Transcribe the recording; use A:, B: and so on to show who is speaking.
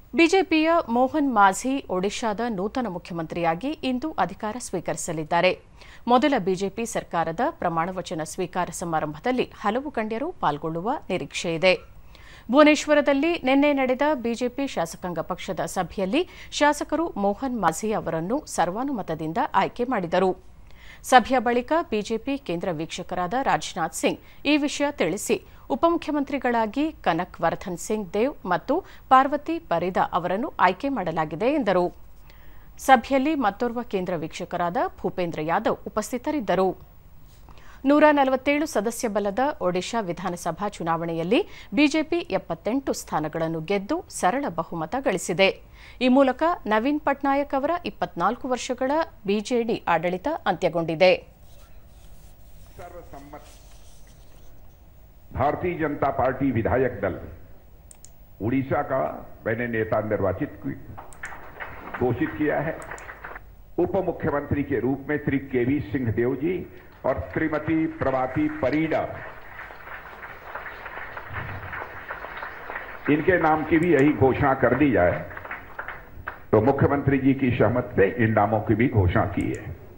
A: ಬಿಜೆಪಿಯ ಮೋಹನ್ ಮಾಝಿ ಒಡಿಶಾದ ನೂತನ ಮುಖ್ಯಮಂತ್ರಿಯಾಗಿ ಇಂದು ಅಧಿಕಾರ ಸ್ವೀಕರಿಸಲಿದ್ದಾರೆ ಮೊದಲ ಬಿಜೆಪಿ ಸರ್ಕಾರದ ಪ್ರಮಾಣವಚನ ಸ್ವೀಕಾರ ಸಮಾರಂಭದಲ್ಲಿ ಹಲವು ಗಣ್ಯರು ಪಾಲ್ಗೊಳ್ಳುವ ನಿರೀಕ್ಷೆಯಿದೆ ಭುವನೇಶ್ವರದಲ್ಲಿ ನಿನ್ನೆ ನಡೆದ ಬಿಜೆಪಿ ಶಾಸಕಾಂಗ ಪಕ್ಷದ ಸಭೆಯಲ್ಲಿ ಶಾಸಕರು ಮೋಹನ್ ಮಾಝಿ ಅವರನ್ನು ಸರ್ವಾನುಮತದಿಂದ ಆಯ್ಕೆ ಮಾಡಿದರು ಸಭೆಯ ಬಳಿಕ ಬಿಜೆಪಿ ಕೇಂದ್ರ ವೀಕ್ಷಕರಾದ ರಾಜನಾಥ್ ಸಿಂಗ್ ಈ ವಿಷಯ ತಿಳಿಸಿ ಉಪಮುಖ್ಯಮಂತ್ರಿಗಳಾಗಿ ಕನಕ್ ವರ್ಧನ್ ಸಿಂಗ್ ದೇವ್ ಮತ್ತು ಪಾರ್ವತಿ ಪರಿದಾ ಅವರನ್ನು ಆಯ್ಕೆ ಮಾಡಲಾಗಿದೆ ಎಂದರು ಸಭೆಯಲ್ಲಿ ಮತ್ತೋರ್ವ ಕೇಂದ್ರ ವೀಕ್ಷಕರಾದ ಭೂಪೇಂದ್ರ ಯಾದವ್ ಉಪಸ್ಥಿತರಿದ್ದರು ನೂರ ನಲವತ್ತೇಳು ಸದಸ್ಯ ಬಲದ ಒಡಿಶಾ ವಿಧಾನಸಭಾ ಚುನಾವಣೆಯಲ್ಲಿ ಬಿಜೆಪಿ ಎಪ್ಪತ್ತೆಂಟು ಸ್ಥಾನಗಳನ್ನು ಗೆದ್ದು ಸರಳ ಬಹುಮತ ಗಳಿಸಿದೆ ಈ ಮೂಲಕ ನವೀನ್ ಪಟ್ನಾಯಕ್ ಅವರ ಇಪ್ಪತ್ನಾಲ್ಕು ವರ್ಷಗಳ ಬಿಜೆಡಿ ಆಡಳಿತ ಅಂತ್ಯಗೊಂಡಿದೆ
B: सर्वसम्मत भारतीय जनता पार्टी विधायक दल उड़ीसा का मैंने नेता निर्वाचित की- घोषित किया है उप मुख्यमंत्री के रूप में श्री केवी सिंह देव जी और श्रीमती प्रभाती परीडा इनके नाम की भी यही घोषणा कर दी जाए तो मुख्यमंत्री जी की सहमत से इन नामों की भी घोषणा की है